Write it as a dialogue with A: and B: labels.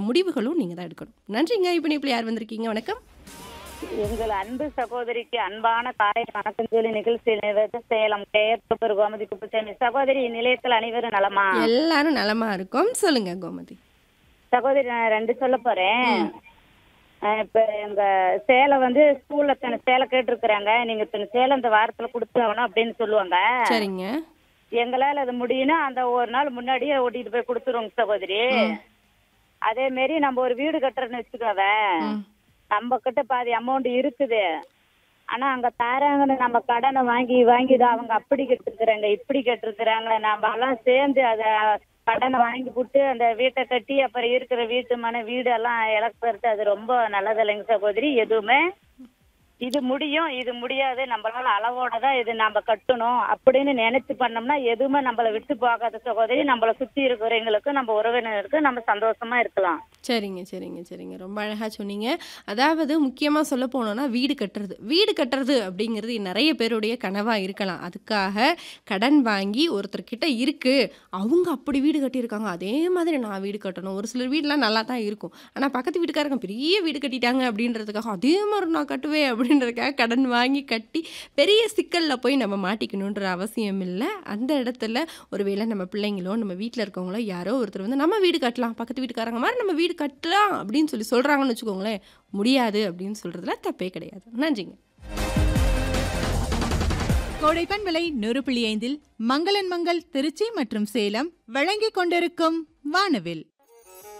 A: முடிவுகளும் நீங்கள் தான் எடுக்கணும் நன்றிங்க இப்போ இப்போ யார் வந்திருக்கீங்க வணக்கம்
B: எங்கள் அன்பு சகோதரிக்கு அன்பான காலை வணக்கம் சொல்லி நிகழ்ச்சி நிறைவேற்ற சேலம் பெயர் கோமதி குப்புசாமி சகோதரி நிலையத்தில் அனைவரும் நலமா
A: எல்லாரும் நலமா இருக்கோம் சொல்லுங்க கோமதி
B: சகோதரி நான் ரெண்டு சொல்ல போறேன் அஹ் இப்ப எங்க சேலை வந்து ஸ்கூல்ல தன சேலை கேட்டிருக்கிறாங்க நீங்க தன சேலை இந்த வாரத்துல கொடுத்தாகணும் அப்படின்னு சொல்லுவாங்க
A: சரிங்க
B: எங்களால அது முடியும்னா அந்த ஒரு நாள் முன்னாடியே ஓட்டிட்டு போய் கொடுத்துருவோங்க சகோதரி அதே மாரி நம்ம ஒரு வீடு கட்டுறோன்னு வச்சுக்கோவே
A: ம்.
B: நம்ம கிட்ட பாதி அமௌண்ட் இருக்குது ஆனா அங்க தாராங்கன்னு நம்ம கடனை வாங்கி வாங்கிதான் அவங்க அப்படி கட்டிருக்கிறாங்க இப்படி கட்டிருக்கிறாங்க நம்ம எல்லாம் சேர்ந்து அத கடனை வாங்கி போட்டு அந்த வீட்டை கட்டி அப்புறம் இருக்கிற வீட்டு மன வீடு எல்லாம் இழக்கிறது அது ரொம்ப நல்லது இல்லைங்க சகோதரி எதுவுமே இது முடியும் இது முடியாது நம்மளால அளவோட தான் இது நம்ம கட்டணும் அப்படின்னு நினைச்சு பண்ணோம்னா எதுவுமே நம்மள விட்டு போகாத சகோதரி நம்மள சுத்தி இருக்கிறவங்களுக்கு நம்ம உறவினருக்கு நம்ம சந்தோஷமா இருக்கலாம்
A: சரிங்க சரிங்க சரிங்க ரொம்ப அழகாக சொன்னீங்க அதாவது முக்கியமாக சொல்ல போனோம்னா வீடு கட்டுறது வீடு கட்டுறது அப்படிங்கிறது நிறைய பேருடைய கனவாக இருக்கலாம் அதுக்காக கடன் வாங்கி ஒருத்தர்கிட்ட இருக்குது அவங்க அப்படி வீடு கட்டியிருக்காங்க அதே மாதிரி நான் வீடு கட்டணும் ஒரு சிலர் வீடெலாம் நல்லா தான் இருக்கும் ஆனால் பக்கத்து வீட்டுக்காரங்க பெரிய வீடு கட்டிட்டாங்க அப்படின்றதுக்காக அதே மாதிரி நான் கட்டுவேன் அப்படின்றதுக்காக கடன் வாங்கி கட்டி பெரிய சிக்கலில் போய் நம்ம மாட்டிக்கணுன்ற அவசியம் இல்லை அந்த இடத்துல ஒருவேளை நம்ம பிள்ளைங்களோ நம்ம வீட்டில் இருக்கவங்களோ யாரோ ஒருத்தர் வந்து நம்ம வீடு கட்டலாம் பக்கத்து வீட்டுக்காரங்க மாதிரி நம்ம வீடு கட்டலாம் அப்படின்னு சொல்லி சொல்கிறாங்கன்னு வச்சுக்கோங்களேன் முடியாது அப்படின்னு சொல்கிறதுல தப்பே கிடையாது நன்றிங்க
C: கோடைப்பன் விலை நூறு புள்ளி ஐந்தில் மங்களன் மங்கள் திருச்சி மற்றும் சேலம் வழங்கிக் கொண்டிருக்கும் வானவில்